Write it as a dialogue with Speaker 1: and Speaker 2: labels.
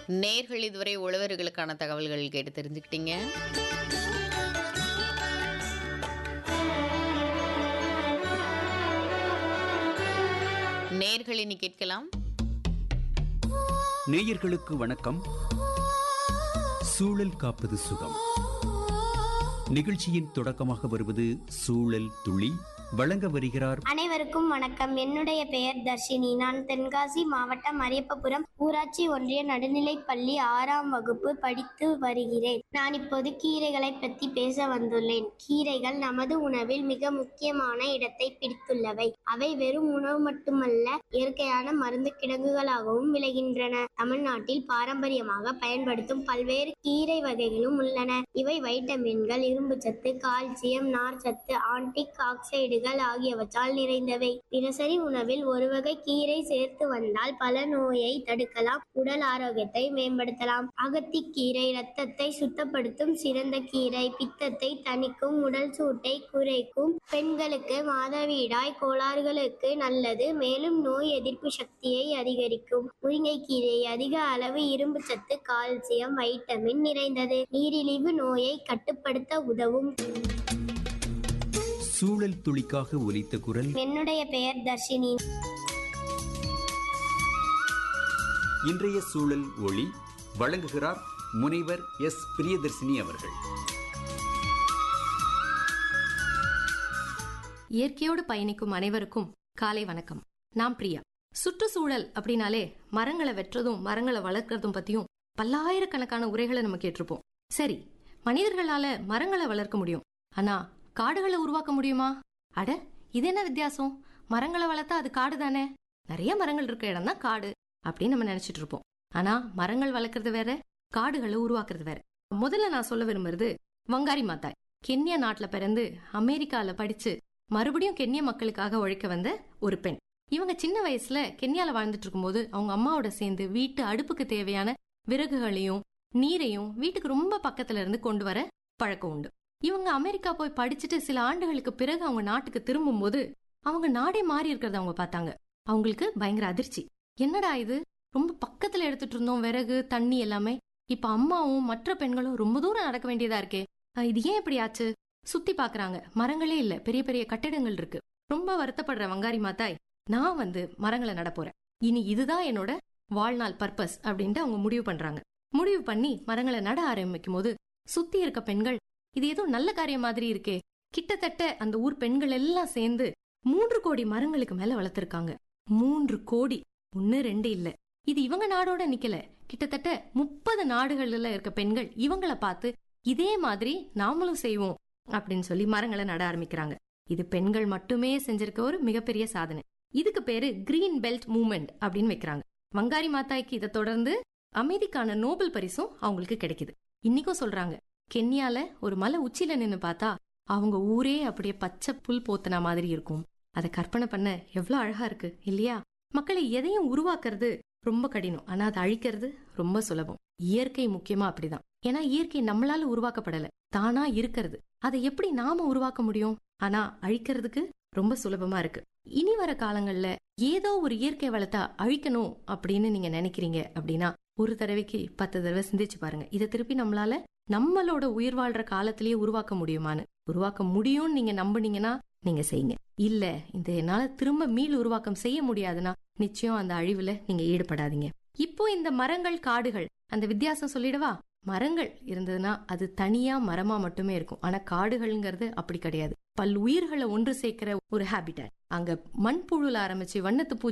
Speaker 1: நேர்கள் இதுவரை உழவர்களுக்கான தகவல்கள் கேட்டு தெரிஞ்சுக்கிட்டீங்க நேர்கள் இனி கேட்கலாம்
Speaker 2: நேயர்களுக்கு வணக்கம் சூழல் காப்பது சுகம் நிகழ்ச்சியின் தொடக்கமாக வருவது சூழல் துளி வழங்க வருகிறார்
Speaker 3: அனைவருக்கும் வணக்கம் என்னுடைய பெயர் தர்ஷினி நான் தென்காசி மாவட்டம் அரியப்பபுரம் ஊராட்சி ஒன்றிய நடுநிலைப் பள்ளி ஆறாம் வகுப்பு படித்து வருகிறேன் நான் இப்போது கீரைகளை பற்றி பேச வந்துள்ளேன் கீரைகள் நமது உணவில் மிக முக்கியமான இடத்தை பிடித்துள்ளவை அவை வெறும் உணவு மட்டுமல்ல இயற்கையான மருந்து கிடங்குகளாகவும் விளைகின்றன தமிழ்நாட்டில் பாரம்பரியமாக பயன்படுத்தும் பல்வேறு கீரை வகைகளும் உள்ளன இவை வைட்டமின்கள் இரும்புச்சத்து கால்சியம் நார்ச்சத்து ஆன்டிக் ஆக்சைடுகள் ஆகியவற்றால் நிறைந்தவை தினசரி உணவில் ஒரு வகை கீரை சேர்த்து வந்தால் பல நோயை தடுக்கலாம் உடல் ஆரோக்கியத்தை மேம்படுத்தலாம் அகத்திக்கீரை இரத்தத்தை சுத்தப்படுத்தும் சிறந்த கீரை பித்தத்தை தணிக்கும் உடல் சூட்டை குறைக்கும் பெண்களுக்கு மாதவிடாய் கோளாறுகளுக்கு நல்லது மேலும் நோய் எதிர்ப்பு சக்தியை அதிகரிக்கும் முருங்கைக்கீரை அதிக அளவு இரும்பு சத்து கால்சியம் வைட்டமின் நிறைந்தது நீரிழிவு நோயை கட்டுப்படுத்த உதவும்
Speaker 2: சூழல் துளிக்காக ஒலித்த குரல்
Speaker 3: என்னுடைய பெயர் தர்ஷினி
Speaker 2: இன்றைய சூழல் ஒளி வழங்குகிறார் முனைவர் எஸ் பிரியதர்சினி அவர்கள்
Speaker 4: இயற்கையோடு பயணிக்கும் அனைவருக்கும் காலை வணக்கம் நான் பிரியா சுற்றுச்சூழல் அப்படின்னாலே மரங்களை வெட்டுறதும் மரங்களை வளர்க்கறதும் பத்தியும் பல்லாயிரக்கணக்கான உரைகளை நம்ம கேட்டிருப்போம் சரி மனிதர்களால மரங்களை வளர்க்க முடியும் ஆனா காடுகளை உருவாக்க முடியுமா அட இது என்ன வித்தியாசம் மரங்களை வளர்த்தா அது காடு தானே நிறைய மரங்கள் இருக்க இடம் தான் காடு அப்படின்னு நம்ம நினைச்சிட்டு இருப்போம் ஆனா மரங்கள் வளர்க்கறது வேற காடுகளை உருவாக்குறது வேற முதல்ல நான் சொல்ல விரும்புறது வங்காரி மாத்தாய் கென்யா நாட்டுல பிறந்து அமெரிக்கால படிச்சு மறுபடியும் கென்யா மக்களுக்காக உழைக்க வந்த ஒரு பெண் இவங்க சின்ன வயசுல கென்யால வாழ்ந்துட்டு இருக்கும்போது அவங்க அம்மாவோட சேர்ந்து வீட்டு அடுப்புக்கு தேவையான விறகுகளையும் நீரையும் வீட்டுக்கு ரொம்ப பக்கத்துல இருந்து கொண்டு வர பழக்கம் உண்டு இவங்க அமெரிக்கா போய் படிச்சுட்டு சில ஆண்டுகளுக்கு பிறகு அவங்க நாட்டுக்கு திரும்பும்போது அவங்க நாடே மாறி இருக்கிறத அவங்க பார்த்தாங்க அவங்களுக்கு பயங்கர அதிர்ச்சி என்னடா இது ரொம்ப பக்கத்துல எடுத்துட்டு இருந்தோம் விறகு தண்ணி எல்லாமே இப்ப அம்மாவும் மற்ற பெண்களும் ரொம்ப தூரம் நடக்க வேண்டியதா இருக்கே அஹ் இது ஏன் இப்படி ஆச்சு சுத்தி பாக்குறாங்க மரங்களே இல்ல பெரிய பெரிய கட்டிடங்கள் இருக்கு ரொம்ப வருத்தப்படுற வங்காரி மாத்தாய் நான் வந்து மரங்களை நட போறேன் இனி இதுதான் என்னோட வாழ்நாள் பர்பஸ் அப்படின்ட்டு அவங்க முடிவு பண்றாங்க முடிவு பண்ணி மரங்களை நட ஆரம்பிக்கும் போது சுத்தி இருக்க பெண்கள் இது ஏதோ நல்ல காரியம் மாதிரி இருக்கே கிட்டத்தட்ட அந்த ஊர் பெண்கள் எல்லாம் சேர்ந்து மூன்று கோடி மரங்களுக்கு மேல வளர்த்திருக்காங்க மூன்று கோடி ஒன்னு ரெண்டு இல்ல இது இவங்க நாடோட நிக்கல கிட்டத்தட்ட முப்பது நாடுகள்ல இருக்க பெண்கள் இவங்கள பார்த்து இதே மாதிரி நாமளும் செய்வோம் அப்படின்னு சொல்லி மரங்களை நட ஆரம்பிக்கிறாங்க இது பெண்கள் மட்டுமே செஞ்சிருக்க ஒரு மிகப்பெரிய சாதனை இதுக்கு பேரு கிரீன் பெல்ட் மூவ்மெண்ட் அப்படின்னு வைக்கிறாங்க வங்காரி மாதாய்க்கு இதை தொடர்ந்து அமைதிக்கான நோபல் பரிசும் அவங்களுக்கு கிடைக்குது இன்னைக்கும் சொல்றாங்க கென்யால ஒரு மலை உச்சியில நின்னு பார்த்தா அவங்க ஊரே அப்படியே பச்சை புல் போத்தன மாதிரி இருக்கும் அதை கற்பனை பண்ண எவ்வளவு அழகா இருக்கு இல்லையா மக்களை எதையும் உருவாக்குறது ரொம்ப கடினம் ஆனா அதை அழிக்கிறது ரொம்ப சுலபம் இயற்கை முக்கியமா அப்படிதான் ஏன்னா இயற்கை நம்மளால உருவாக்கப்படல தானா இருக்கிறது அதை எப்படி நாம உருவாக்க முடியும் ஆனா அழிக்கிறதுக்கு ரொம்ப சுலபமா இருக்கு இனி வர காலங்கள்ல ஏதோ ஒரு இயற்கை வளத்தை அழிக்கணும் அப்படின்னு நீங்க நினைக்கிறீங்க அப்படின்னா ஒரு தடவைக்கு பத்து தடவை சிந்திச்சு பாருங்க இதை திருப்பி நம்மளால நம்மளோட உயிர் வாழ்ற காலத்திலேயே உருவாக்க முடியுமான்னு உருவாக்க முடியும்னு நீங்க நம்புனீங்கன்னா நீங்க செய்யுங்க இல்ல இந்த என்னால திரும்ப மீள் உருவாக்கம் செய்ய முடியாதுன்னா நிச்சயம் அந்த அழிவுல நீங்க ஈடுபடாதீங்க இப்போ இந்த மரங்கள் காடுகள் அந்த வித்தியாசம் சொல்லிடவா மரங்கள் இருந்ததுன்னா அது தனியா மரமா மட்டுமே இருக்கும் ஆனா காடுகள்ங்கிறது அப்படி கிடையாது பல் உயிர்களை ஒன்று சேர்க்கிற ஒரு ஹாபிட்டட் அங்க மண்புழுல ஆரம்பிச்சு வண்ணத்து பூச்சி